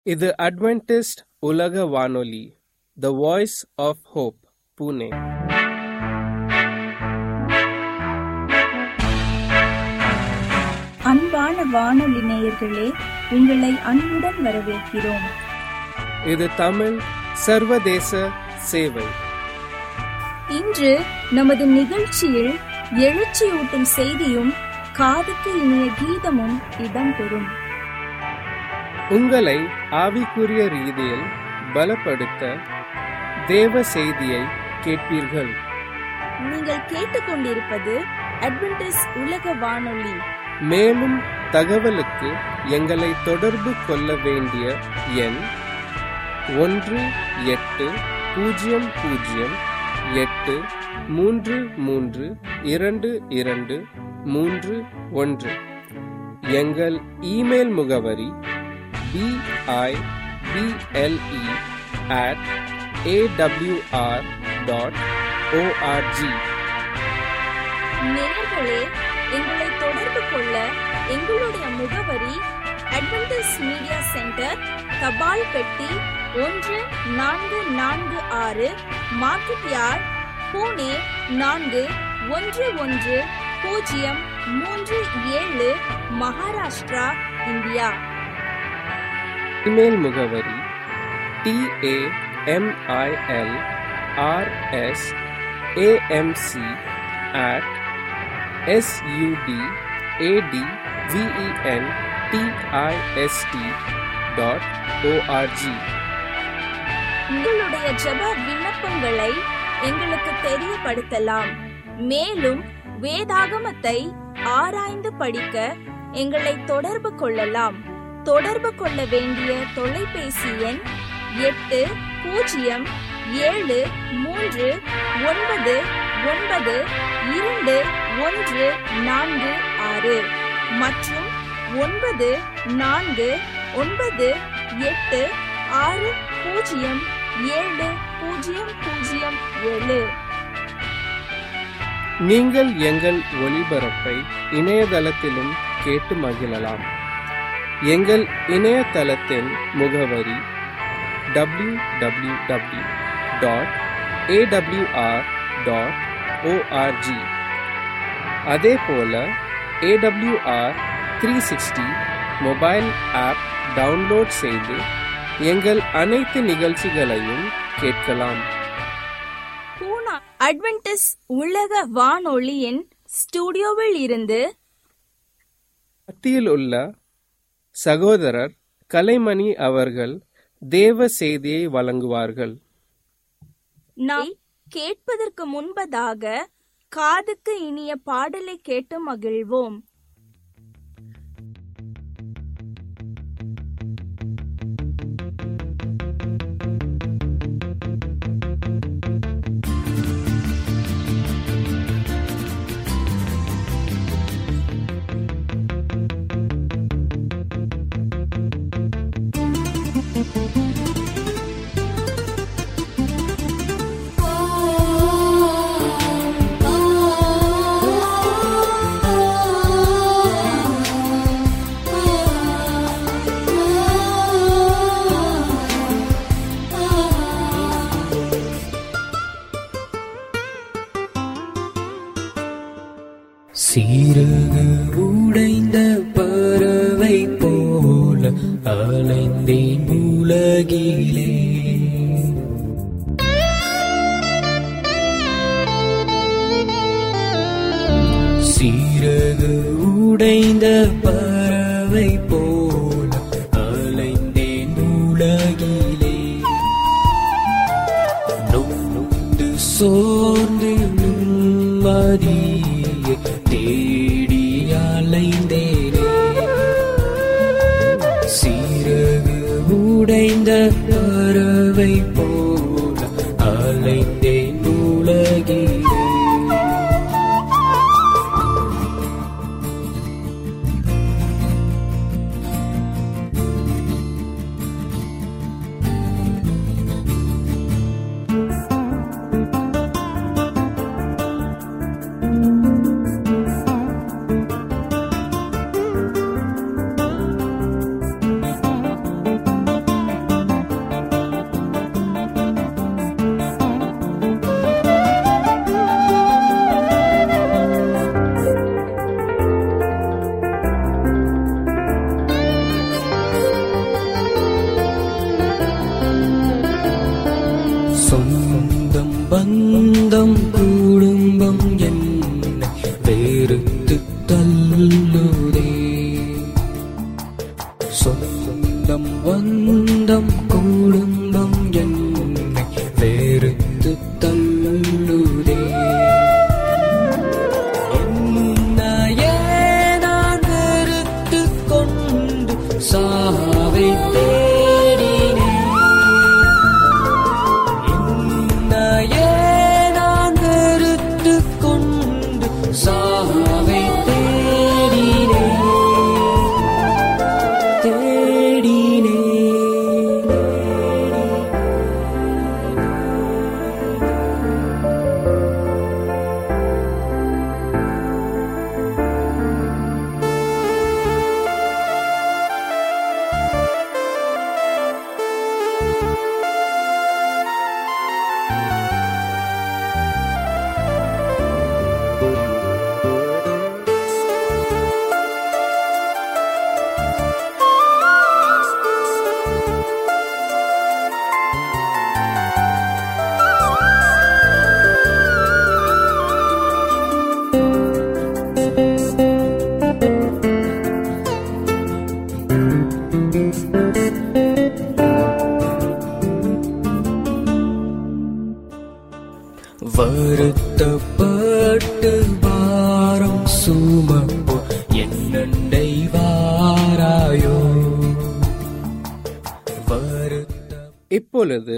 இது அட்வென்டிஸ்ட் உலக வானொலி the voice of hope Pune அன்பான வானொலி நேயர்களே உங்களை அன்புடன் வரவேற்கிறோம் இது தமிழ் சர்வதேச சேவை இன்று நமது நிகழ்ச்சியில் எழுச்சியூட்டும் செய்தியும் காதுக்கு இனிய கீதமும் இடம்பெறும் உங்களை ஆவிக்குரிய ரீதியில் பலப்படுத்த தேவ செய்தியை கேட்பீர்கள் நீங்கள் கேட்டுக்கொண்டிருப்பது அட்வென்டிஸ் உலக வானொலி மேலும் தகவலுக்கு எங்களை தொடர்பு கொள்ள வேண்டிய எண் ஒன்று எட்டு பூஜ்ஜியம் பூஜ்ஜியம் எட்டு மூன்று மூன்று இரண்டு இரண்டு மூன்று ஒன்று எங்கள் இமெயில் முகவரி B I B L E at A W R dot O R G நேயர்களே எங்களை தொடர்பு கொள்ள எங்களுடைய முகவரி அட்வென்டிஸ் மீடியா சென்டர் தபால் பெட்டி ஒன்று நான்கு நான்கு ஆறு மார்க்கெட் யார்ட் பூனே நான்கு ஒன்று ஒன்று பூஜ்ஜியம் மூன்று ஏழு மகாராஷ்டிரா இந்தியா இமெயில் முகவரி T A M I L R S A M C at S U D A D V E N T I S T dot O R G உங்களுடைய ஜெப விண்ணப்பங்களை எங்களுக்கு தெரியப்படுத்தலாம் மேலும் வேதாகமத்தை ஆராய்ந்து படிக்க எங்களை தொடர்பு கொள்ளலாம் தொடர்பு கொள்ள வேண்டிய தொலைபேசி எண் எட்டு பூஜ்ஜியம் ஏழு மூன்று ஒன்பது ஒன்பது இரண்டு ஒன்று நான்கு ஆறு மற்றும் ஒன்பது நான்கு ஒன்பது எட்டு ஆறு பூஜ்ஜியம் ஏழு பூஜ்ஜியம் பூஜ்ஜியம் ஏழு நீங்கள் எங்கள் ஒளிபரப்பை இணையதளத்திலும் கேட்டு மகிழலாம் எங்கள் இணையதளத்தின் முகவரி W W W dot A W R dot O R G அதே போல A W R three sixty mobile app download செய்து எங்கள் அனைத்து நிகழ்ச்சிகளையும் கேட்கலாம் பூனா அட்வென்டிஸ் உலக வானொலியின் ஸ்டுடியோவில் இருந்து மத்தியில் உள்ள சகோதரர் கலைமணி அவர்கள் தேவ செய்தியை வழங்குவார்கள் நாம் கேட்பதற்கு முன்பதாக காதுக்கு இனிய பாடலை கேட்டு மகிழ்வோம் சீரகு உடைந்த பறவை போல அலைந்தேன் உலகிலே சீரகு உடைந்த பறவை போல அலைந்தேன் உலகிலே நொந்து சோர்ந்து நிம்மதியை தேடி அலைந்தேனே சீரகு உடைந்த பறவை போல அலைந்தேன் உலகிலே பந்தம் குடும்பம் என்னை வேறுத்து தள்ளுதே சொந்தம் வந்தம் குடும்பம் என்னை வேறுத்து தள்ளுதே என்னையே நான் வெறுத்துக் கொண்டு சாவை தேடினேன் என்னையே நான் வெறுத்துக் கொண்டு சாவை தேடினேன் தேடினேன் வருத்தப்பட்டு பாரம் சுமப்போ என்னண்டை வாராயோ வருத்த இப்பொழுது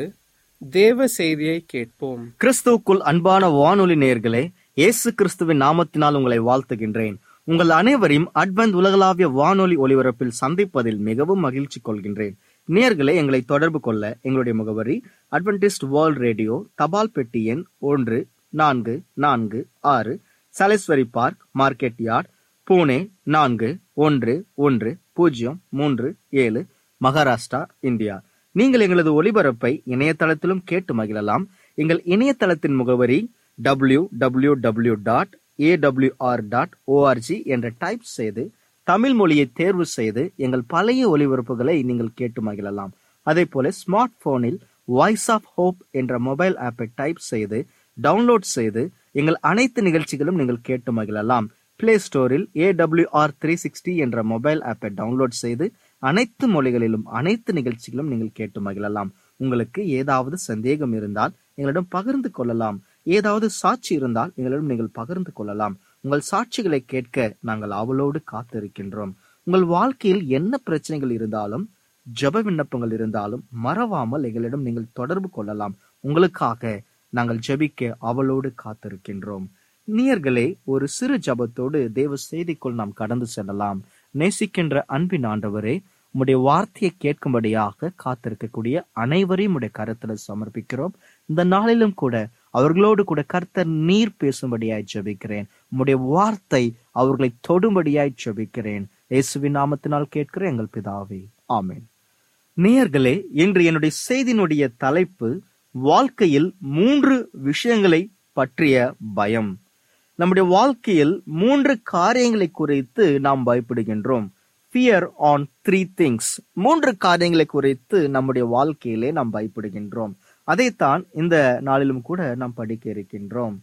தேவ செய்தியை கேட்போம் கிறிஸ்துவுக்குள் அன்பான வானொலி நேயர்களே இயேசு கிறிஸ்துவின் நாமத்தினால் உங்களை வாழ்த்துகின்றேன் உங்கள் அனைவரையும் அட்வென்த் உலகளாவிய வானொலி ஒலிபரப்பில் சந்திப்பதில் மிகவும் மகிழ்ச்சி கொள்கின்றேன் நேயர்களே எங்களை தொடர்பு கொள்ள எங்களுடைய முகவரி அட்வென்டிஸ்ட் வேர்ல்ட் ரேடியோ தபால் பெட்டி எண் ஒன்று நான்கு நான்கு ஆறு Salisbury park market yard Pune நான்கு ஒன்று ஒன்று பூஜ்ஜியம் மூன்று ஏழு மகாராஷ்டிரா இந்தியா நீங்கள் எங்களது ஒலிபரப்பை இணையதளத்திலும் கேட்டு மகிழலாம் எங்கள் இணையதளத்தின் முகவரி W W W dot A W R dot O R G என்ற டைப் செய்து தமிழ் மொழியை தேர்வு செய்து எங்கள் பழைய ஒலிபரப்புகளை நீங்கள் கேட்டு மகிழலாம் அதே போல ஸ்மார்ட் போனில் வாய்ஸ் ஆஃப் ஹோப் என்ற மொபைல் ஆப்பை டைப் செய்து டவுன்லோட் செய்து எங்கள் அனைத்து நிகழ்ச்சிகளும் நீங்கள் கேட்டு மகிழலாம் பிளே ஸ்டோரில் ஏடபிள்யூஆர் த்ரீ சிக்ஸ்டி என்ற மொபைல் ஆப்பை டவுன்லோட் செய்து அனைத்து மொழிகளிலும் அனைத்து நிகழ்ச்சிகளும் நீங்கள் கேட்டு மகிழலாம் உங்களுக்கு ஏதாவது சந்தேகம் இருந்தால் எங்களிடம் பகிர்ந்து கொள்ளலாம் ஏதாவது சாட்சி இருந்தால் எங்களிடம் நீங்கள் பகிர்ந்து கொள்ளலாம் உங்கள் சாட்சிகளை கேட்க நாங்கள் ஆவலோடு காத்திருக்கின்றோம் உங்கள் வாழ்க்கையில் என்ன பிரச்சனைகள் இருந்தாலும் ஜெப விண்ணப்பங்கள் இருந்தாலும் மறவாமல் எங்களிடம் நீங்கள் தொடர்பு கொள்ளலாம் உங்களுக்காக நாங்கள் ஜெபிக்க அவளோடு காத்திருக்கின்றோம் நீயர்களே ஒரு சிறு ஜபத்தோடு தேவ செய்திக்குள் நாம் கடந்து செல்லலாம் நேசிக்கின்ற அன்பின் ஆண்டவரே உம்முடைய வார்த்தையை கேட்கும்படியாக காத்திருக்கக்கூடிய அனைவரையும் உடைய கருத்துல சமர்ப்பிக்கிறோம் இந்த நாளிலும் கூட அவர்களோடு கூட கர்த்தர் நீர் பேசும்படியாய் ஜெபிக்கிறேன் உம்முடைய வார்த்தை அவர்களை தொடும்படியாய் ஜெபிக்கிறேன் இயேசுவின் நாமத்தினால் கேட்கிற எங்கள் பிதாவே ஆமென் நேயர்களே இன்று என்னுடைய செய்தியினுடைய தலைப்பு வாழ்க்கையில் மூன்று விஷயங்களை பற்றிய பயம் நம்முடைய வாழ்க்கையில் மூன்று காரியங்களை குறித்து நாம் பயப்படுகின்றோம் ஃபியர் ஆன் த்ரீ திங்ஸ் மூன்று காரியங்களை குறித்து நம்முடைய வாழ்க்கையிலே நாம் பயப்படுகின்றோம் அதைத்தான் இந்த நாளிலும் கூட நாம் படிக்க இருக்கின்றோம்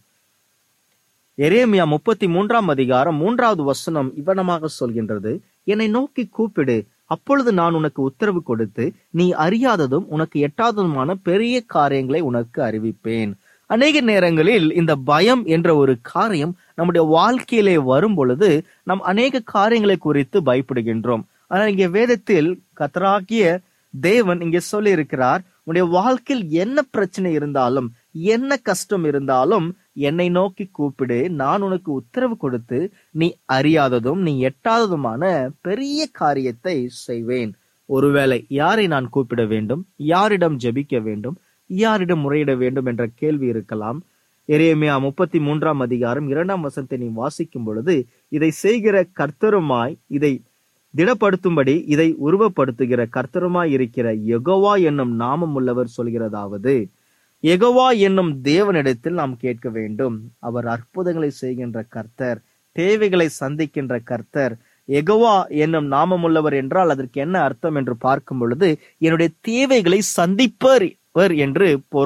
எரேமியா முப்பத்தி மூன்றாம் அதிகாரம் மூன்றாவது வசனம் இவ்வனமாக சொல்கின்றது என்னை நோக்கி கூப்பிடு அப்பொழுது நான் உனக்கு உத்தரவு கொடுத்து நீ அறியாததும் உனக்கு எட்டாததுமான பெரிய காரியங்களை உனக்கு அறிவிப்பேன் அநேக நேரங்களில் இந்த பயம் என்ற ஒரு காரியம் நம்முடைய வாழ்க்கையிலே வரும் பொழுது நாம் அநேக காரியங்களை குறித்து பயப்படுகின்றோம் ஆனால் இங்கே வேதத்தில் கத்தராகிய தேவன் இங்கே சொல்லி இருக்கிறார் உன்னுடைய வாழ்க்கையில் என்ன பிரச்சனை இருந்தாலும் என்ன கஷ்டம் இருந்தாலும் என்னை நோக்கி கூப்பிடு நான் உனக்கு உத்தரவு கொடுத்து நீ அறியாததும் நீ எட்டாததுமான பெரிய காரியத்தை செய்வேன் ஒருவேளை யாரை நான் கூப்பிட வேண்டும் யாரிடம் ஜெபிக்க வேண்டும் யாரிடம் முறையிட வேண்டும் என்ற கேள்வி இருக்கலாம் எரேமியா முப்பத்தி மூன்றாம் அதிகாரம் இரண்டாம் வசனத்தை நீ வாசிக்கும் பொழுது இதை செய்கிற கர்த்தருமாய் இதை திடப்படுத்தும்படி இதை உருவப்படுத்துகிற கர்த்தருமாய் இருக்கிற யெகோவா என்னும் நாமம் உள்ளவர் சொல்கிறதாவது யெகோவா என்னும் தேவனிடத்தில் நாம் கேட்க வேண்டும் அவர் அற்புதங்களை செய்கின்ற கர்த்தர் தேவைகளை சந்திக்கின்ற கர்த்தர் எகோவா என்னும் நாமமுள்ளவர் என்றால் அதற்கு என்ன அர்த்தம் என்று பார்க்கும் பொழுது என்னுடைய தேவைகளை சந்திப்பர் என்று பொருள்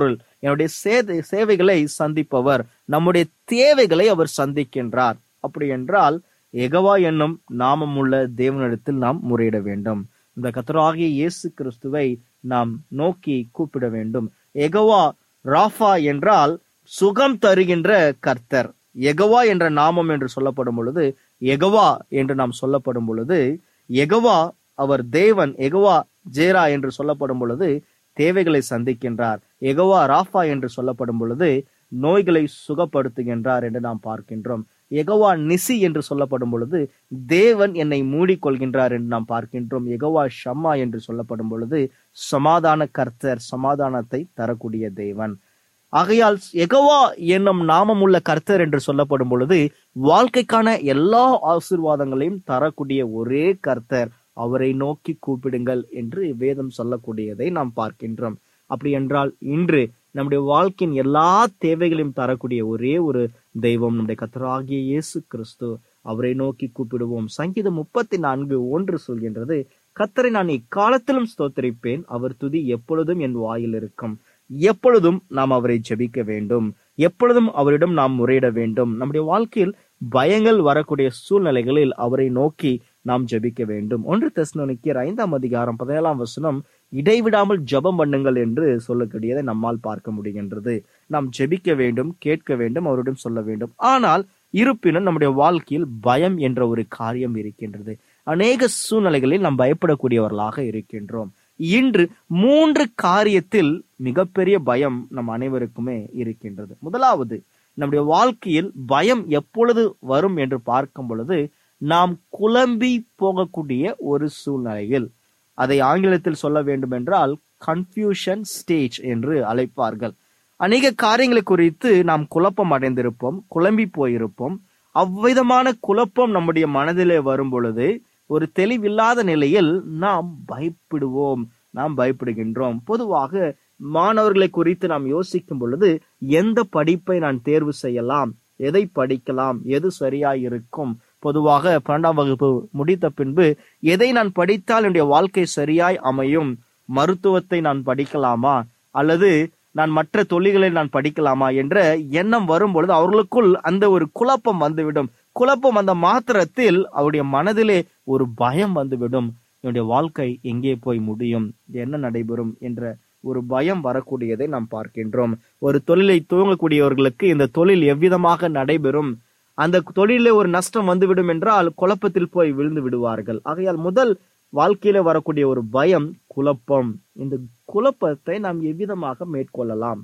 என்னுடைய சேதை சேவைகளை சந்திப்பவர் நம்முடைய தேவைகளை அவர் சந்திக்கின்றார் அப்படி என்றால் எகவா என்னும் நாமமுள்ள தேவனிடத்தில் நாம் முறையிட வேண்டும் இந்த கத்தராகிய இயேசு கிறிஸ்துவை நாம் நோக்கி கூப்பிட வேண்டும் எகவா ராஃபா என்றால் சுகம் தருகின்ற கர்த்தர் எகவா என்ற நாமம் என்று சொல்லப்படும் பொழுது எகவா என்று நாம் சொல்லப்படும் பொழுது எகவா அவர் தேவன் எகவா ஜேரா என்று சொல்லப்படும் பொழுது தேவைகளை சந்திக்கின்றார் எகவா ராஃபா என்று சொல்லப்படும் பொழுது நோய்களை சுகப்படுத்துகின்றார் என்று நாம் பார்க்கின்றோம் எகவா நிசி என்று சொல்லப்படும் பொழுது தேவன் என்னை மூடிக்கொள்கின்றார் என்று நாம் பார்க்கின்றோம் எகவா ஷம்மா என்று சொல்லப்படும் பொழுது சமாதான கர்த்தர் சமாதானத்தை தரக்கூடிய தேவன் ஆகையால் எகவா என்னும் நாமமுள்ள கர்த்தர் என்று சொல்லப்படும் பொழுது வாழ்க்கைக்கான எல்லா ஆசீர்வாதங்களையும் தரக்கூடிய ஒரே கர்த்தர் அவரை நோக்கி கூப்பிடுங்கள் என்று வேதம் சொல்லக்கூடியதை நாம் பார்க்கின்றோம் அப்படி என்றால் இன்று நம்முடைய வாழ்க்கையின் எல்லா தேவைகளையும் தரக்கூடிய ஒரே ஒரு தெய்வம் நம்முடைய கத்தராகிய இயேசு கிறிஸ்து அவரை நோக்கி கூப்பிடுவோம் சங்கீதம் முப்பத்தி நான்கு ஒன்று சொல்கின்றது கத்தரை நான் இக்காலத்திலும் ஸ்தோத்தரிப்பேன் அவர் துதி எப்பொழுதும் என் வாயில் இருக்கும் எப்பொழுதும் நாம் அவரை ஜெபிக்க வேண்டும் எப்பொழுதும் அவரிடம் நாம் முறையிட வேண்டும் நம்முடைய வாழ்க்கையில் பயங்கள் வரக்கூடிய சூழ்நிலைகளில் அவரை நோக்கி நாம் ஜெபிக்க வேண்டும் ஒன்று தெஸ்னோனிக்கியர் ஐந்தாம் அதிகாரம் பதினேழாம் வசனம் இடைவிடாமல் ஜெபம் பண்ணுங்கள் என்று சொல்லக்கூடியதை நம்மால் பார்க்க முடிகின்றது நாம் ஜெபிக்க வேண்டும் கேட்க வேண்டும் அவரிடம் சொல்ல வேண்டும் ஆனால் இருப்பினும் நம்முடைய வாழ்க்கையில் பயம் என்ற ஒரு காரியம் இருக்கின்றது அநேக சூழ்நிலைகளில் நாம் பயப்படக்கூடியவர்களாக இருக்கின்றோம் இன்று மூன்று காரியத்தில் மிகப்பெரிய பயம் நம் அனைவருக்குமே இருக்கின்றது முதலாவது நம்முடைய வாழ்க்கையில் பயம் எப்பொழுது வரும் என்று பார்க்கும் பொழுது நாம் குழம்பி போகக்கூடிய ஒரு சூழ்நிலையில் அதை ஆங்கிலத்தில் சொல்ல வேண்டும் என்றால் கன்ஃபியூஷன் ஸ்டேஜ் என்று அழைப்பார்கள் அநேக காரியங்களை குறித்து நாம் குழப்பம் அடைந்திருப்போம் குழம்பி போயிருப்போம் அவ்விதமான குழப்பம் நம்முடைய மனதிலே வரும் பொழுது ஒரு தெளிவில்லாத நிலையில் நாம் பயப்படுவோம் நாம் பயப்படுகின்றோம் பொதுவாக மாணவர்களை குறித்து நாம் யோசிக்கும் பொழுது எந்த படிப்பை நான் தேர்வு செய்யலாம் எதை படிக்கலாம் எது சரியாய் இருக்கும் பொதுவாக பன்னெண்டாம் வகுப்பு முடித்த பின்பு எதை நான் படித்தால் என்னுடைய வாழ்க்கை சரியாய் அமையும் மருத்துவத்தை நான் படிக்கலாமா அல்லது நான் மற்ற தொழில்களை நான் படிக்கலாமா என்ற எண்ணம் வரும் பொழுது அவர்களுக்குள் அந்த ஒரு குழப்பம் வந்துவிடும் குழப்பம் அந்த மாத்திரத்தில் அவருடைய மனதிலே ஒரு பயம் வந்துவிடும் என்னுடைய வாழ்க்கை எங்கே போய் முடியும் என்ன நடைபெறும் என்ற ஒரு பயம் வரக்கூடியதை நாம் பார்க்கின்றோம் ஒரு தொழிலை துவங்கக்கூடியவர்களுக்கு இந்த தொழில் எவ்விதமாக நடைபெறும் அந்த தொழிலே ஒரு நஷ்டம் வந்துவிடும் என்றால் குழப்பத்தில் போய் விழுந்து விடுவார்கள் ஆகையால் முதல் வாழ்க்கையில வரக்கூடிய ஒரு பயம் குழப்பம் இந்த குழப்பத்தை நாம் எவ்விதமாக மேற்கொள்ளலாம்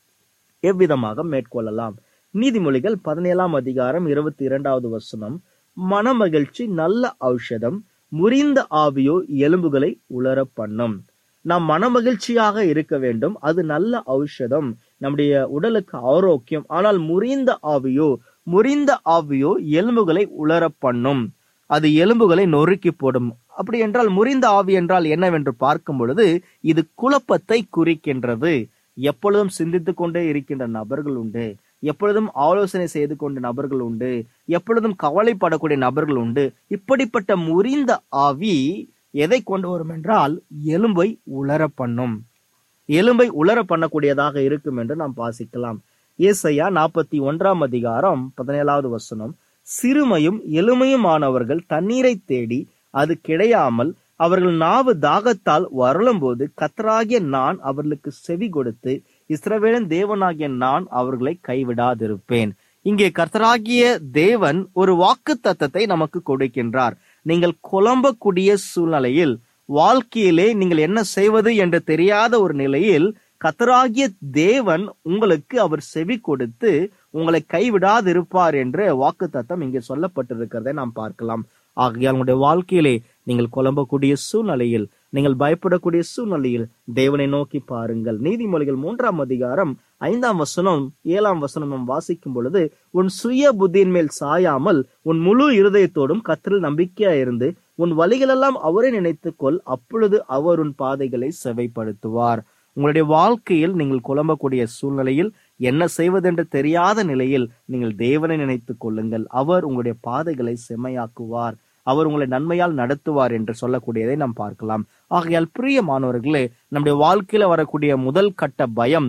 எவ்விதமாக மேற்கொள்ளலாம் நீதிமொழிகள் பதினேழாம் அதிகாரம் இருபத்தி இரண்டாவது வசனம் மனமகிழ்ச்சி நல்ல ஔஷதம் முறிந்த ஆவியோ எலும்புகளை உலர பண்ணும் நாம் மனமகிழ்ச்சியாக இருக்க வேண்டும் அது நல்ல ஔஷதம் நம்முடைய உடலுக்கு ஆரோக்கியம் ஆனால் முறிந்த ஆவியோ முறிந்த ஆவியோ எலும்புகளை உலர பண்ணும் அது எலும்புகளை நொறுக்கி போடும் அப்படி என்றால் முறிந்த ஆவி என்றால் என்னவென்று பார்க்கும் பொழுது இது குழப்பத்தை குறிக்கின்றது எப்பொழுதும் சிந்தித்துக் கொண்டே இருக்கின்ற நபர்கள் உண்டு எப்பொழுதும் ஆலோசனை செய்து கொண்ட நபர்கள் உண்டு எப்பொழுதும் கவலைப்படக்கூடிய நபர்கள் உண்டு இப்படிப்பட்ட முறிந்த ஆவி எதை கொண்டு வரும் என்றால் எலும்பை உலர பண்ணும் எலும்பை உலர பண்ணக்கூடியதாக இருக்கும் என்று நாம் வாசிக்கலாம் ஏசையா நாற்பத்தி ஒன்றாம் அதிகாரம் பதினேழாவது வசனம் சிறுமையும் எளிமையுமானவர்கள் தண்ணீரை தேடி அது கிடையாமல் அவர்கள் நாவு தாகத்தால் வருளும்போது கத்தராகிய நான் அவர்களுக்கு செவி கொடுத்து இஸ்ரவேலன் தேவனாகிய நான் அவர்களை கைவிடாதிருப்பேன் இங்கே கர்த்தராகிய தேவன் ஒரு வாக்கு தத்தத்தை நமக்கு கொடுக்கின்றார் நீங்கள் குழம்பக்கூடிய சூழ்நிலையில் வாழ்க்கையிலே நீங்கள் என்ன செய்வது என்று தெரியாத ஒரு நிலையில் கத்தராகிய தேவன் உங்களுக்கு அவர் செவி கொடுத்து உங்களை கைவிடாதிருப்பார் என்ற வாக்கு தத்தம் இங்கே சொல்லப்பட்டிருக்கிறதை நாம் பார்க்கலாம் ஆகையால் உங்களுடைய வாழ்க்கையிலே நீங்கள் குழம்பக்கூடிய சூழ்நிலையில் நீங்கள் பயப்படக்கூடிய சூழ்நிலையில் தேவனை நோக்கி பாருங்கள் நீதிமொழிகள் மூன்றாம் அதிகாரம் ஐந்தாம் வசனம் ஏழாம் வசனம் நாம் வாசிக்கும் பொழுது உன் சுய புத்தியின் மேல் சாயாமல் உன் முழு இருதயத்தோடும் கத்தரில் நம்பிக்கையா இருந்து உன் வழிகளெல்லாம் அவரை நினைத்துக்கொள் அப்பொழுது அவர் உன் பாதைகளை செவைப்படுத்துவார் உங்களுடைய வாழ்க்கையில் நீங்கள் குழம்பக்கூடிய சூழ்நிலையில் என்ன செய்வதென்று தெரியாத நிலையில் நீங்கள் தேவனை நினைத்துக் கொள்ளுங்கள் அவர் உங்களுடைய பாதைகளை செம்மையாக்குவார் அவர் உங்களை நன்மையால் நடத்துவார் என்று சொல்லக்கூடியதை நாம் பார்க்கலாம் ஆகையால் பிரியமானவர்களே நம்முடைய வாழ்க்கையில வரக்கூடிய முதல் கட்ட பயம்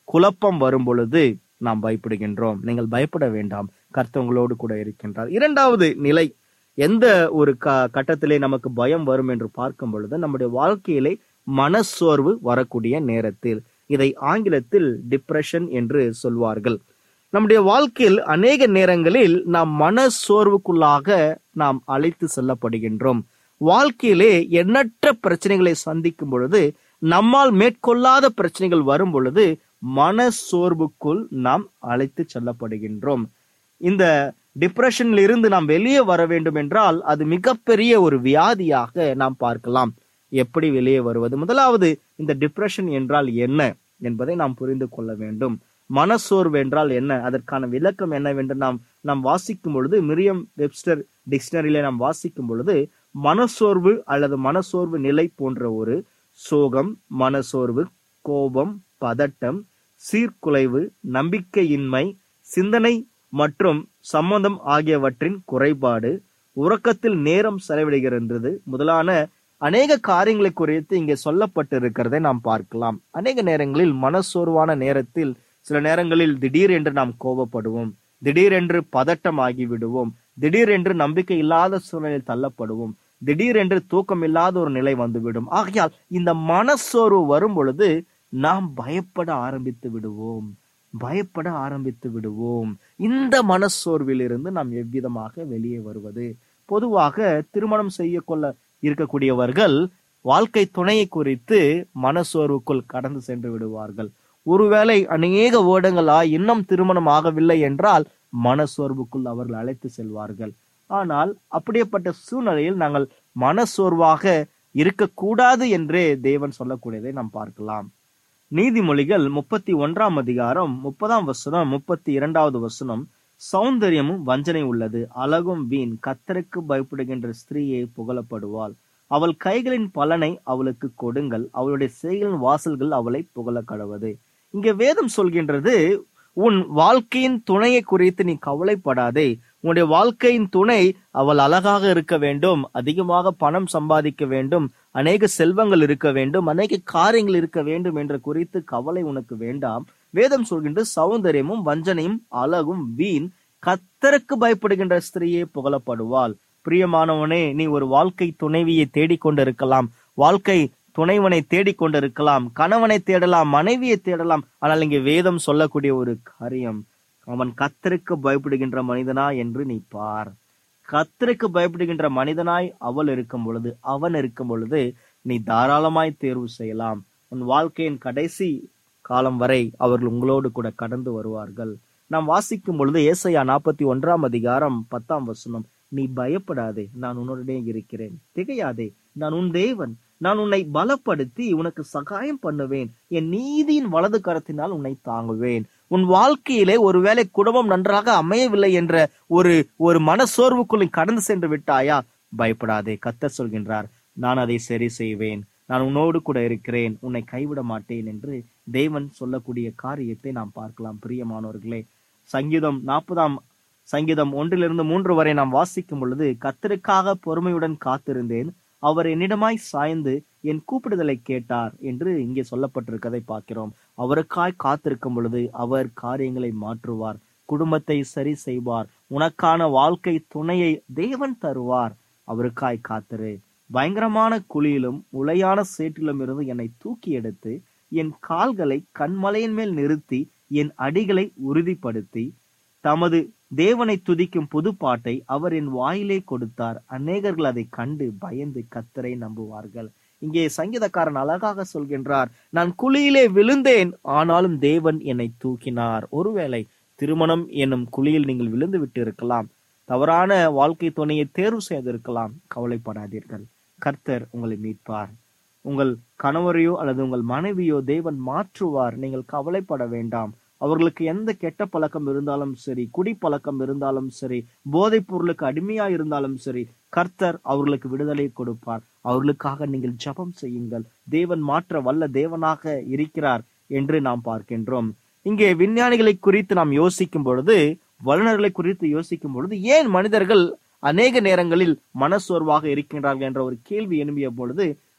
குழப்பம் வரும் பொழுது நாம் பயப்படுகின்றோம் நீங்கள் பயப்பட வேண்டாம் கர்த்தர் உங்களோடு கூட இருக்கின்றார் இரண்டாவது நிலை எந்த ஒரு க கட்டத்திலே நமக்கு பயம் வரும் என்று பார்க்கும் பொழுது நம்முடைய வாழ்க்கையிலே மனசோர்வு வரக்கூடிய நேரத்தில் இதை ஆங்கிலத்தில் டிப்ரெஷன் என்று சொல்வார்கள் நம்முடைய வாழ்க்கையில் அநேக நேரங்களில் நாம் மனசோர்வுக்குள்ளாக நாம் அழைத்து செல்லப்படுகின்றோம் வாழ்க்கையிலே எண்ணற்ற பிரச்சனைகளை சந்திக்கும் பொழுது நம்மால் மேற்கொள்ளாத பிரச்சனைகள் வரும் பொழுது மனசோர்வுக்குள் நாம் அழைத்து செல்லப்படுகின்றோம் இந்த டிப்ரெஷனில் இருந்து நாம் வெளியே வர வேண்டும் என்றால் அது மிகப்பெரிய ஒரு வியாதியாக நாம் பார்க்கலாம் எப்படி வெளியே வருவது முதலாவது இந்த டிப்ரெஷன் என்றால் என்ன என்பதை நாம் புரிந்து கொள்ள வேண்டும் மனசோர்வு என்றால் என்ன அதற்கான விளக்கம் என்னவென்று நாம் நாம் வாசிக்கும் பொழுது மிரியம் வெப்ஸ்டர் டிக்ஷனரியில நாம் வாசிக்கும் பொழுது மனசோர்வு அல்லது மனசோர்வு நிலை போன்ற ஒரு சோகம் மனசோர்வு கோபம் பதட்டம் சீர்குலைவு நம்பிக்கையின்மை சிந்தனை மற்றும் சம்மதம் ஆகியவற்றின் குறைபாடு உறக்கத்தில் நேரம் செலவிடுகின்றது முதலான அநேக காரியங்களை குறித்து இங்கே சொல்லப்பட்டிருக்கிறதை நாம் பார்க்கலாம் அநேக நேரங்களில் மனசோர்வான நேரத்தில் சில நேரங்களில் திடீர் என்று நாம் கோபப்படுவோம் திடீரென்று பதட்டம் ஆகிவிடுவோம் திடீரென்று நம்பிக்கை இல்லாத சூழ்நிலையில் தள்ளப்படுவோம் திடீரென்று தூக்கம் இல்லாத ஒரு நிலை வந்துவிடும் ஆகையால் இந்த மனசோர்வு வரும் பொழுது நாம் பயப்பட ஆரம்பித்து விடுவோம் பயப்பட ஆரம்பித்து விடுவோம் இந்த மனசோர்விலிருந்து நாம் எவ்விதமாக வெளியே வருவது பொதுவாக திருமணம் செய்ய கொள்ள இருக்கக்கூடியவர்கள் வாழ்க்கை துணையை குறித்து மனசோர்வுக்குள் கடந்து சென்று விடுவார்கள் ஒருவேளை அநேக வருடங்களா இன்னும் திருமணம் ஆகவில்லை என்றால் மனசோர்வுக்குள் அவர்கள் அழைத்து செல்வார்கள் ஆனால் அப்படிப்பட்ட சூழ்நிலையில் நாங்கள் மனசோர்வாக இருக்கக்கூடாது என்றே தேவன் சொல்லக்கூடியதை நாம் பார்க்கலாம் நீதிமொழிகள் முப்பத்தி ஒன்றாம் அதிகாரம் முப்பதாம் வசனம் முப்பத்தி இரண்டாவது வசனம் சௌந்தரியமும் வஞ்சனை உள்ளது அழகும் வீண் கத்தருக்கு பயப்படுகின்ற ஸ்திரீயை புகழப்படுவாள் அவள் கைகளின் பலனை அவளுக்கு கொடுங்கள் அவளுடைய செயலின் வாசல்கள் அவளை புகழ கடவது இங்க வேதம் சொல்கின்றது உன் வாழ்க்கையின் துணையை குறித்து நீ கவலைப்படாதே உன்னுடைய வாழ்க்கையின் துணை அவள் அழகாக இருக்க வேண்டும் அதிகமாக பணம் சம்பாதிக்க வேண்டும் அநேக செல்வங்கள் இருக்க வேண்டும் அநேக காரியங்கள் இருக்க வேண்டும் என்ற குறித்து கவலை உனக்கு வேண்டாம் வேதம் சொல்கின்ற சௌந்தரியமும் வஞ்சனையும் அழகும் வீண் கத்தருக்கு பயப்படுகின்ற ஸ்திரீயே புகழப்படுவாள் பிரியமானவனே நீ ஒரு வாழ்க்கை துணைவியை தேடிக்கொண்டிருக்கலாம் வாழ்க்கை துணைவனை தேடிக்கொண்டிருக்கலாம் கணவனை தேடலாம் மனைவியை தேடலாம் ஆனால் இங்கே வேதம் சொல்லக்கூடிய ஒரு காரியம் அவன் கத்தருக்கு பயப்படுகின்ற மனிதனா என்று நீ பார் கத்தருக்கு பயப்படுகின்ற மனிதனாய் அவள் இருக்கும் பொழுது அவன் இருக்கும் பொழுது நீ தாராளமாய் தேர்வு செய்யலாம் உன் வாழ்க்கையின் கடைசி காலம் வரை அவர்கள் உங்களோடு கூட கடந்து வருவார்கள் நாம் வாசிக்கும் பொழுது ஏசையா நாற்பத்தி ஒன்றாம் அதிகாரம் பத்தாம் வசனம் நீ பயப்படாதே நான் உன்னுடனே இருக்கிறேன் திகையாதே நான் உன் தேவன் நான் உன்னை பலப்படுத்தி உனக்கு சகாயம் பண்ணுவேன் என் நீதியின் வலது கரத்தினால் உன்னை தாங்குவேன் உன் வாழ்க்கையிலே ஒருவேளை குடும்பம் நன்றாக அமையவில்லை என்ற ஒரு ஒரு மனசோர்வுக்குள் நீ கடந்து சென்று விட்டாயா பயப்படாதே கத்த சொல்கின்றார் நான் அதை சரி செய்வேன் நான் உன்னோடு கூட இருக்கிறேன் உன்னை கைவிட மாட்டேன் என்று தேவன் சொல்லக்கூடிய காரியத்தை நாம் பார்க்கலாம் பிரியமானவர்களே சங்கீதம் நாற்பதாம் சங்கீதம் ஒன்றிலிருந்து மூன்று வரை நாம் வாசிக்கும் பொழுது கத்தருக்காக பொறுமையுடன் காத்திருந்தேன் அவர் என்னிடமாய் சாய்ந்து என் கூப்பிடுதலை கேட்டார் என்று இங்கே சொல்லப்பட்டிருக்கதை பார்க்கிறோம் அவருக்காய் காத்திருக்கும் பொழுது அவர் காரியங்களை மாற்றுவார் குடும்பத்தை சரி செய்வார் உனக்கான வாழ்க்கை துணையை தேவன் தருவார் அவருக்காய் காத்திரு பயங்கரமான குழியிலும் உளையான சேற்றிலும் இருந்து என்னை தூக்கி எடுத்து என் கால்களை கண்மலையின் மேல் நிறுத்தி என் அடிகளை உறுதிப்படுத்தி தமது தேவனை துதிக்கும் புது பாட்டை அவர் என் வாயிலே கொடுத்தார் அநேகர்கள் அதை கண்டு பயந்து கத்தரை நம்புவார்கள் இங்கே சங்கீதக்காரன் அழகாக சொல்கின்றார் நான் குழியிலே விழுந்தேன் ஆனாலும் தேவன் என்னை தூக்கினார் ஒருவேளை திருமணம் என்னும் குழியில் நீங்கள் விழுந்து விட்டு இருக்கலாம் தவறான வாழ்க்கை துணையை தேர்வு செய்திருக்கலாம் கவலைப்படாதீர்கள் கர்த்தர் உங்களை மீட்பார் உங்கள் கணவரையோ அல்லது உங்கள் மனைவியோ தேவன் மாற்றுவார் நீங்கள் கவலைப்பட வேண்டாம் அவர்களுக்கு எந்த கெட்ட பழக்கம் இருந்தாலும் சரி குடி பழக்கம் இருந்தாலும் சரி போதைப் பொருளுக்கு அடிமையா இருந்தாலும் சரி கர்த்தர் அவர்களுக்கு விடுதலை கொடுப்பார் அவர்களுக்காக நீங்கள் ஜெபம் செய்யுங்கள் தேவன் மாற்ற வல்ல தேவனாக இருக்கிறார் என்று நாம் பார்க்கின்றோம் இங்கே விஞ்ஞானிகளை குறித்து நாம் யோசிக்கும் பொழுது வல்லுநர்களை குறித்து யோசிக்கும் பொழுது ஏன் மனிதர்கள் அநேக நேரங்களில் மனசோர்வாக இருக்கின்றார்கள் என்ற ஒரு கேள்வி எழும்பிய பொழுது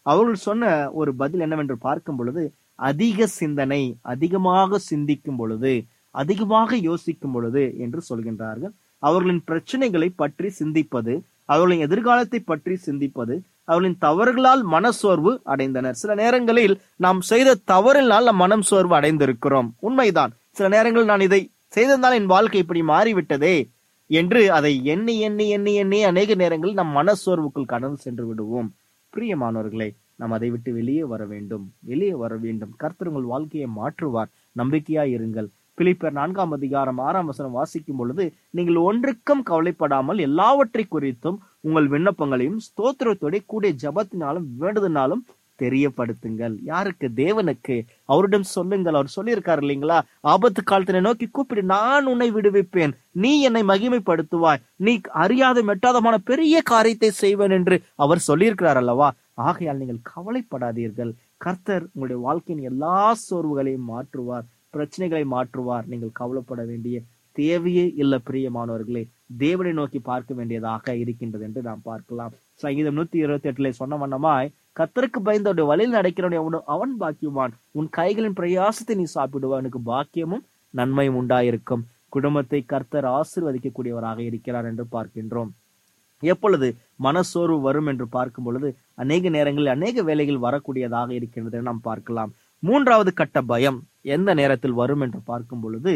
அவர்கள் சொன்ன ஒரு பதில் என்னவென்று பார்க்கும் பொழுது அதிக சிந்தனை அதிகமாக சிந்திக்கும் பொழுது அதிகமாக யோசிக்கும் பொழுது என்று சொல்கின்றார்கள் அவர்களின் பிரச்சனைகளை பற்றி சிந்திப்பது அவர்களின் எதிர்காலத்தை பற்றி சிந்திப்பது அவர்களின் தவறுகளால் மனசோர்வு அடைந்தனர் சில நேரங்களில் நாம் செய்த தவறினால் நாம் மனம் சோர்வு அடைந்திருக்கிறோம் உண்மைதான் சில நேரங்களில் நான் இதை செய்ததால் என் வாழ்க்கை இப்படி மாறிவிட்டதே என்று அதை எண்ணி எண்ணி எண்ணி எண்ணி அநேக நேரங்களில் நம் மனசோர்வுக்குள் கடந்து சென்று விடுவோம் பிரியமானவர்களே நாம் அதை விட்டு வெளியே வர வேண்டும் வெளியே வர வேண்டும் கர்த்தர் உங்கள் வாழ்க்கையை மாற்றுவார் நம்பிக்கையாய் இருங்கள் பிலிப்பர் நான்காம் அதிகாரம் ஆறாம் வசனம் வாசிக்கும் பொழுது நீங்கள் ஒன்றுக்கும் கவலைப்படாமல் எல்லாவற்றை குறித்தும் உங்கள் விண்ணப்பங்களையும் ஸ்தோத்திரத்தோட கூடிய ஜபத்தினாலும் வேண்டுதனாலும் தெரியப்படுத்துங்கள் யாருக்கு தேவனுக்கு அவரிடம் சொல்லுங்கள் அவர் சொல்லியிருக்காரு இல்லைங்களா ஆபத்து காலத்தினை நோக்கி கூப்பிடு நான் உன்னை விடுவிப்பேன் நீ என்னை மகிமைப்படுத்துவாய் நீ அறியாத மெட்டாதமான பெரிய காரியத்தை செய்வேன் என்று அவர் சொல்லியிருக்கிறார் அல்லவா ஆகையால் நீங்கள் கவலைப்படாதீர்கள் கர்த்தர் உங்களுடைய வாழ்க்கையின் எல்லா சோர்வுகளையும் மாற்றுவார் பிரச்சனைகளை மாற்றுவார் நீங்கள் கவலைப்பட வேண்டிய தேவையே இல்ல பிரியமானவர்களே தேவனை நோக்கி பார்க்க வேண்டியதாக இருக்கின்றது என்று நாம் பார்க்கலாம் சங்கீதம் நூத்தி இருபத்தி எட்டுல சொன்ன வண்ணமாய் கத்தருக்கு பயந்தோடைய வழியில் நடக்கிறவன் எவனோ அவன் பாக்கியவான் உன் கைகளின் பிரயாசத்தை நீ சாப்பிடுவாய் உனக்கு பாக்கியமும் நன்மையும் உண்டாயிருக்கும் குடும்பத்தை கர்த்தர் ஆசிர்வதிக்கக்கூடியவராக இருக்கிறார் என்று பார்க்கின்றோம் எப்பொழுது மனசோர்வு வரும் என்று பார்க்கும் பொழுது அநேக நேரங்களில் அநேக வேலைகள் வரக்கூடியதாக இருக்கின்றது என நாம் பார்க்கலாம் மூன்றாவது கட்ட பயம் எந்த நேரத்தில் வரும் என்று பார்க்கும் பொழுது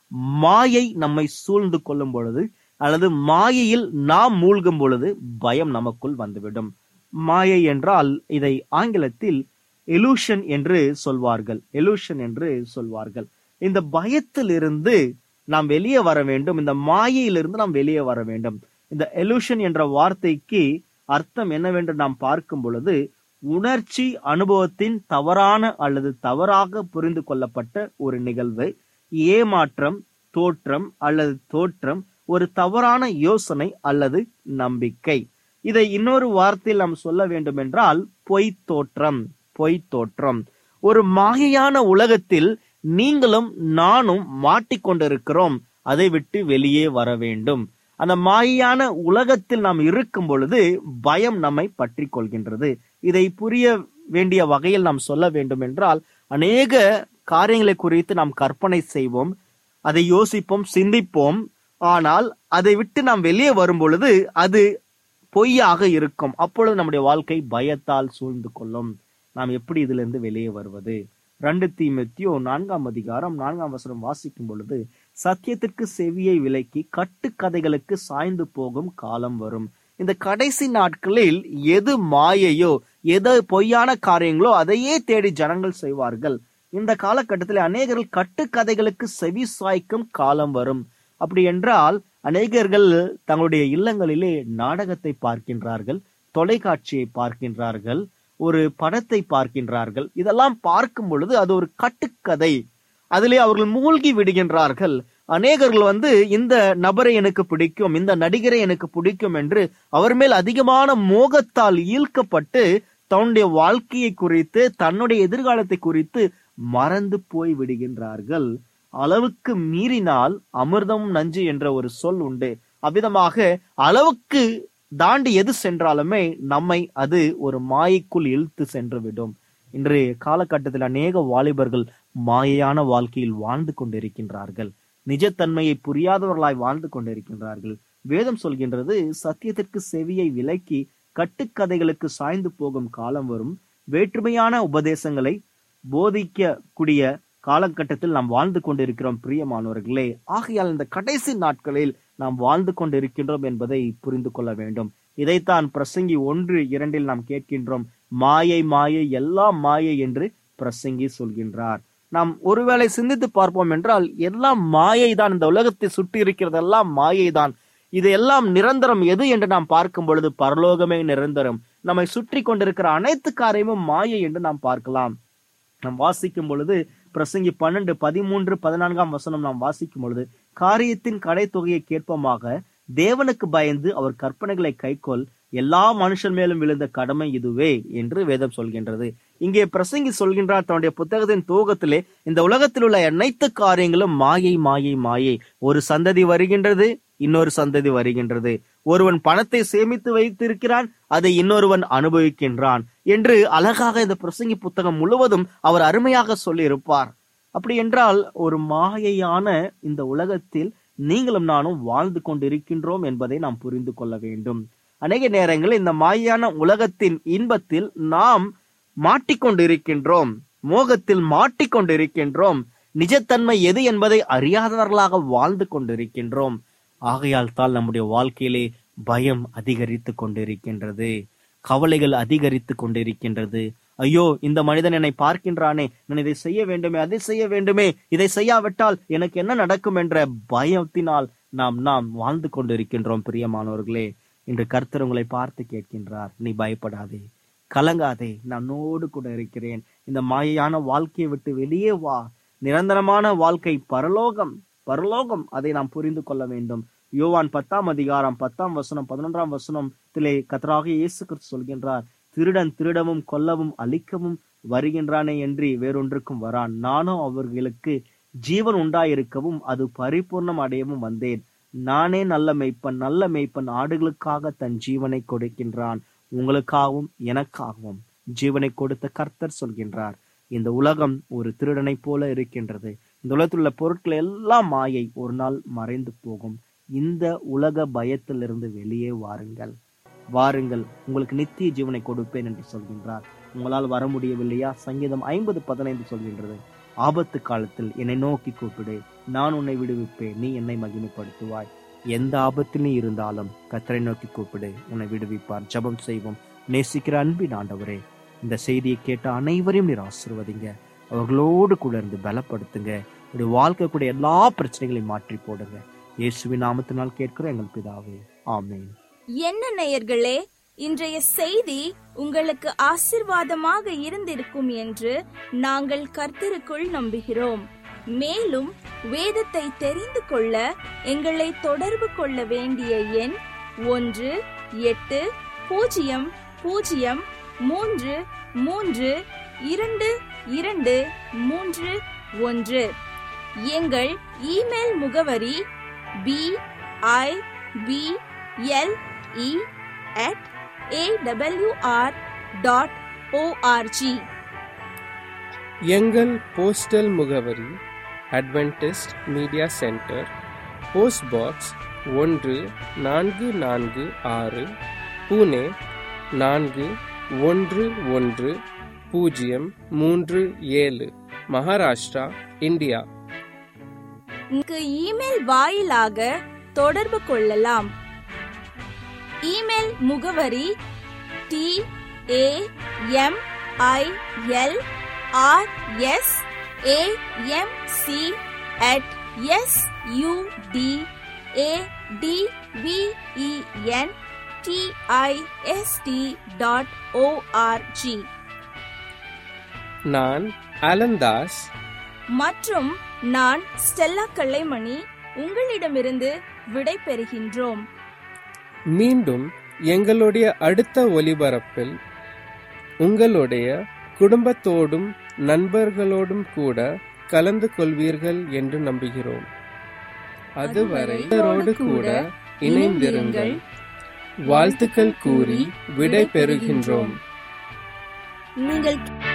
மாயை நம்மை சூழ்ந்து கொள்ளும் பொழுது அல்லது மாயையில் நாம் மூழ்கும் பொழுது பயம் நமக்குள் வந்துவிடும் மாயை என்றால் இதை ஆங்கிலத்தில் எலூஷன் என்று சொல்வார்கள் எலூஷன் என்று சொல்வார்கள் இந்த பயத்திலிருந்து நாம் வெளியே வர வேண்டும் இந்த மாயையிலிருந்து நாம் வெளியே வர வேண்டும் இந்த எலூஷன் என்ற வார்த்தைக்கு அர்த்தம் என்னவென்று நாம் பார்க்கும் பொழுது உணர்ச்சி அனுபவத்தின் தவறான அல்லது தவறாக புரிந்து கொள்ளப்பட்ட ஒரு நிகழ்வு ஏமாற்றம் தோற்றம் அல்லது தோற்றம் ஒரு தவறான யோசனை அல்லது நம்பிக்கை இதை இன்னொரு வார்த்தையில் நாம் சொல்ல வேண்டும் என்றால் பொய் தோற்றம் பொய் தோற்றம் ஒரு மாயையான உலகத்தில் நீங்களும் நானும் மாட்டிக்கொண்டிருக்கிறோம் அதை விட்டு வெளியே வர வேண்டும் அந்த மாயையான உலகத்தில் நாம் இருக்கும் பொழுது பயம் நம்மை பற்றி கொள்கின்றது இதை புரிய வேண்டிய வகையில் நாம் சொல்ல வேண்டும் என்றால் அநேக காரியங்களை குறித்து நாம் கற்பனை செய்வோம் அதை யோசிப்போம் சிந்திப்போம் ஆனால் அதை விட்டு நாம் வெளியே வரும் பொழுது அது பொய்யாக இருக்கும் அப்பொழுது நம்முடைய வாழ்க்கை பயத்தால் சூழ்ந்து கொள்ளும் நாம் எப்படி இதிலிருந்து வெளியே வருவது ரெண்டு தீமெத்தியோ நான்காம் அதிகாரம் நான்காம் வசனம் வாசிக்கும் பொழுது சத்தியத்திற்கு செவியை விலக்கி கட்டுக்கதைகளுக்கு சாய்ந்து போகும் காலம் வரும் இந்த கடைசி நாட்களில் எது மாயையோ எது பொய்யான காரியங்களோ அதையே தேடி ஜனங்கள் செய்வார்கள் இந்த காலகட்டத்தில் அநேகர்கள் கட்டுக்கதைகளுக்கு செவி சாய்க்கும் காலம் வரும் அப்படி என்றால் அநேகர்கள் தங்களுடைய இல்லங்களிலே நாடகத்தை பார்க்கின்றார்கள் தொலைக்காட்சியை பார்க்கின்றார்கள் ஒரு படத்தை பார்க்கின்றார்கள் இதெல்லாம் பார்க்கும் பொழுது அது ஒரு கட்டுக்கதை அதிலே அவர்கள் மூழ்கி விடுகின்றார்கள் அநேகர்கள் வந்து இந்த நபரை எனக்கு பிடிக்கும் இந்த நடிகரை எனக்கு பிடிக்கும் என்று அவர் மேல் அதிகமான மோகத்தால் ஈர்க்கப்பட்டு தன்னுடைய வாழ்க்கையை குறித்து தன்னுடைய எதிர்காலத்தை குறித்து மறந்து போய் விடுகின்றார்கள் அளவுக்கு மீறினால் அமிர்தம் நஞ்சு என்ற ஒரு சொல் உண்டு அவ்விதமாக அளவுக்கு தாண்டி எது சென்றாலுமே நம்மை அது ஒரு மாயைக்குள் இழுத்து சென்று விடும் இன்றைய காலகட்டத்தில் அநேக வாலிபர்கள் மாயையான வாழ்க்கையில் வாழ்ந்து கொண்டிருக்கின்றார்கள் நிஜத்தன்மையை புரியாதவர்களாய் வாழ்ந்து கொண்டிருக்கின்றார்கள் வேதம் சொல்கின்றது சத்தியத்திற்கு செவியை விலக்கி கட்டுக்கதைகளுக்கு சாய்ந்து போகும் காலம் வரும் வேற்றுமையான உபதேசங்களை போதிக்கக்கூடிய காலகட்டத்தில் நாம் வாழ்ந்து கொண்டிருக்கிறோம் பிரியமானவர்களே ஆகையால் இந்த கடைசி நாட்களில் நாம் வாழ்ந்து கொண்டிருக்கின்றோம் என்பதை புரிந்து கொள்ள வேண்டும் இதைத்தான் பிரசங்கி ஒன்று இரண்டில் நாம் கேட்கின்றோம் மாயை மாயை எல்லாம் மாயை என்று பிரசங்கி சொல்கின்றார் நாம் ஒருவேளை சிந்தித்து பார்ப்போம் என்றால் எல்லாம் மாயை தான் இந்த உலகத்தை சுற்றி இருக்கிறதெல்லாம் மாயை தான் இது எல்லாம் நிரந்தரம் எது என்று நாம் பார்க்கும் பொழுது பரலோகமே நிரந்தரம் நம்மை சுற்றி கொண்டிருக்கிற அனைத்து காரியமும் மாயை என்று நாம் பார்க்கலாம் நாம் வாசிக்கும் பொழுது பிரசங்கி பன்னெண்டு பதிமூன்று பதினான்காம் வசனம் நாம் வாசிக்கும் பொழுது காரியத்தின் கடை தொகையை கேட்போமாக தேவனுக்கு பயந்து அவர் கற்பனைகளை கைக்கொள் எல்லா மனுஷன் மேலும் விழுந்த கடமை இதுவே என்று வேதம் சொல்கின்றது இங்கே பிரசங்கி சொல்கின்றார் தன்னுடைய புத்தகத்தின் தூகத்திலே இந்த உலகத்தில் உள்ள அனைத்து காரியங்களும் மாயை மாயை மாயை ஒரு சந்ததி வருகின்றது இன்னொரு சந்ததி வருகின்றது ஒருவன் பணத்தை சேமித்து வைத்திருக்கிறான் அதை இன்னொருவன் அனுபவிக்கின்றான் என்று அழகாக இந்த பிரசங்கி புத்தகம் முழுவதும் அவர் அருமையாக சொல்லி இருப்பார் அப்படி என்றால் ஒரு மாயையான இந்த உலகத்தில் நீங்களும் நானும் வாழ்ந்து கொண்டிருக்கின்றோம் என்பதை நாம் புரிந்து கொள்ள வேண்டும் அநேக நேரங்களில் இந்த மாயான உலகத்தின் இன்பத்தில் நாம் மாட்டிக்கொண்டிருக்கின்றோம் மோகத்தில் மாட்டிக்கொண்டிருக்கின்றோம் நிஜத்தன்மை எது என்பதை அறியாதவர்களாக வாழ்ந்து கொண்டிருக்கின்றோம் ஆகையால் தான் நம்முடைய வாழ்க்கையிலே பயம் அதிகரித்து கொண்டிருக்கின்றது கவலைகள் அதிகரித்து கொண்டிருக்கின்றது ஐயோ இந்த மனிதன் என்னை பார்க்கின்றானே நான் இதை செய்ய வேண்டுமே அதை செய்ய வேண்டுமே இதை செய்யாவிட்டால் எனக்கு என்ன நடக்கும் என்ற பயத்தினால் நாம் நாம் வாழ்ந்து கொண்டிருக்கின்றோம் பிரியமானவர்களே இன்று கர்த்தர் உங்களை பார்த்து கேட்கின்றார் நீ பயப்படாதே கலங்காதே நான் உன்னோடு கூட இருக்கிறேன் இந்த மாயையான வாழ்க்கையை விட்டு வெளியே வா நிரந்தரமான வாழ்க்கை பரலோகம் பரலோகம் அதை நாம் புரிந்து கொள்ள வேண்டும் யோவான் பத்தாம் அதிகாரம் பத்தாம் வசனம் பதினொன்றாம் வசனத்திலே கத்தராக இயேசு கிறிஸ்து சொல்கின்றார் திருடன் திருடவும் கொல்லவும் அழிக்கவும் வருகின்றானே என்று வேறொன்றுக்கும் வரான் நானும் அவர்களுக்கு ஜீவன் உண்டாயிருக்கவும் அது பரிபூர்ணம் அடையவும் வந்தேன் நானே நல்ல மெய்ப்பன் நல்ல மெய்ப்பன் ஆடுகளுக்காக தன் ஜீவனை கொடுக்கின்றான் உங்களுக்காகவும் எனக்காகவும் ஜீவனை கொடுத்த கர்த்தர் சொல்கின்றார் இந்த உலகம் ஒரு திருடனைப் போல இருக்கின்றது இந்த உலகத்தில் உள்ள பொருட்கள் எல்லாம் மாயை ஒரு நாள் மறைந்து போகும் இந்த உலக பயத்திலிருந்து வெளியே வாருங்கள் வாருங்கள் உங்களுக்கு நித்திய ஜீவனை கொடுப்பேன் என்று சொல்கின்றார் உங்களால் வர முடியவில்லையா சங்கீதம் ஐம்பது பதினைந்து சொல்கின்றது ஆபத்து காலத்தில் என்னை நோக்கி கூப்பிடு நான் உன்னை விடுவிப்பேன் நீ என்னை மகிமைப்படுத்துவாய் எந்த ஆபத்தில் நீ இருந்தாலும் கத்தரை நோக்கி கூப்பிடு உன்னை விடுவிப்பார் ஜெபம் செய்வோம் நேசிக்கிற அன்பின் ஆண்டவரே இந்த செய்தியை கேட்ட அனைவரையும் நீர் ஆசிர்வதிங்க அவர்களோடு கூட இருந்து பலப்படுத்துங்க ஒரு வாழ்க்கை கூட எல்லா பிரச்சனைகளையும் மாற்றி போடுங்க இயேசுவின் நாமத்தினால் கேட்கிற எங்கள் பிதாவே ஆமென் என்ன நேயர்களே இன்றைய செய்தி உங்களுக்கு ஆசிர்வாதமாக இருந்திருக்கும் என்று நாங்கள் கர்த்தருக்குள் நம்புகிறோம் மேலும் வேதத்தை தெரிந்து கொள்ள எங்களை தொடர்பு கொள்ள வேண்டிய எண் ஒன்று எட்டு பூஜ்ஜியம் பூஜ்ஜியம் மூன்று மூன்று இரண்டு இரண்டு மூன்று ஒன்று எங்கள் இமெயில் முகவரி B I B L E at A W R dot O R G எங்கள் போஸ்டல் முகவரி Adventist media centre post box ஒன்று நான்கு நான்கு ஆறு புனே நான்கு ஒன்று ஒன்று பூஜ்ஜியம் மூன்று ஏழு மகாராஷ்டிரா இந்தியா இங்கு இமெயில் வாயிலாக தொடர்பு கொள்ளலாம் இமெயில் முகவரி T A M I L R S A M C at S U D A D V E N T I S T dot O R G நான் அலந்தாஸ் மற்றும் நான் ஸ்டெல்லா கல்லைமணி உங்களிடமிருந்து விடை பெறுகின்றோம் மீண்டும் எங்களுடைய அடுத்த ஒலிபரப்பில் உங்களுடைய குடும்பத்தோடும் நண்பர்களோடும் கூட கலந்து கொள்வீர்கள் என்று நம்புகிறோம் அதுவரை இவரோடு கூட இணைந்திருங்கள் வாழ்த்துக்கள் கூறி விடை பெறுகின்றோம் நீங்கள்